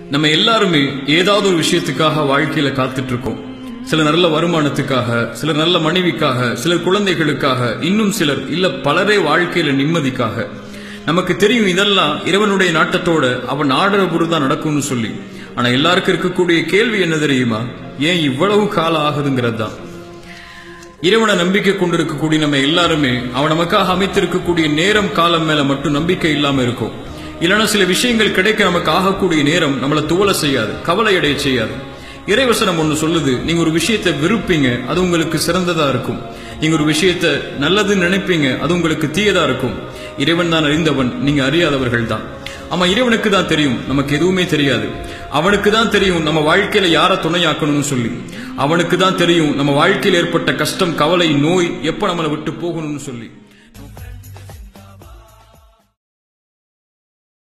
நம்ம எல்லாருமே ஏதாவது ஒரு விஷயத்துக்காக வாழ்க்கையில காத்துட்டு இருக்கோம் சிலர் நல்ல வருமானத்துக்காக சிலர் நல்ல மனைவிக்காக சிலர் குழந்தைகளுக்காக இன்னும் சிலர் இல்ல பலரே வாழ்க்கையில நிம்மதிக்காக நமக்கு தெரியும் இதெல்லாம் இறைவனுடைய நாட்டத்தோட அவன் ஆடுற தான் நடக்கும்னு சொல்லி ஆனா எல்லாருக்கும் இருக்கக்கூடிய கேள்வி என்ன தெரியுமா ஏன் இவ்வளவு காலம் ஆகுதுங்கிறது தான் இறைவனை நம்பிக்கை கொண்டிருக்கக்கூடிய நம்ம எல்லாருமே அவன் நமக்காக அமைத்திருக்கக்கூடிய நேரம் காலம் மேல மட்டும் நம்பிக்கை இல்லாம இருக்கும் இல்லைன்னா சில விஷயங்கள் கிடைக்க நமக்கு ஆகக்கூடிய நேரம் நம்மளை துவல செய்யாது கவலை அடைய செய்யாது இறைவசனம் ஒண்ணு சொல்லுது நீங்க ஒரு விஷயத்தை விருப்பீங்க அது உங்களுக்கு சிறந்ததா இருக்கும் நீங்க ஒரு விஷயத்தை நல்லதுன்னு நினைப்பீங்க அது உங்களுக்கு தீயதா இருக்கும் இறைவன் தான் அறிந்தவன் நீங்க அறியாதவர்கள் தான் ஆமா இறைவனுக்கு தான் தெரியும் நமக்கு எதுவுமே தெரியாது அவனுக்கு தான் தெரியும் நம்ம வாழ்க்கையில யார துணையாக்கணும்னு சொல்லி அவனுக்கு தான் தெரியும் நம்ம வாழ்க்கையில் ஏற்பட்ட கஷ்டம் கவலை நோய் எப்ப நம்மளை விட்டு போகணும்னு சொல்லி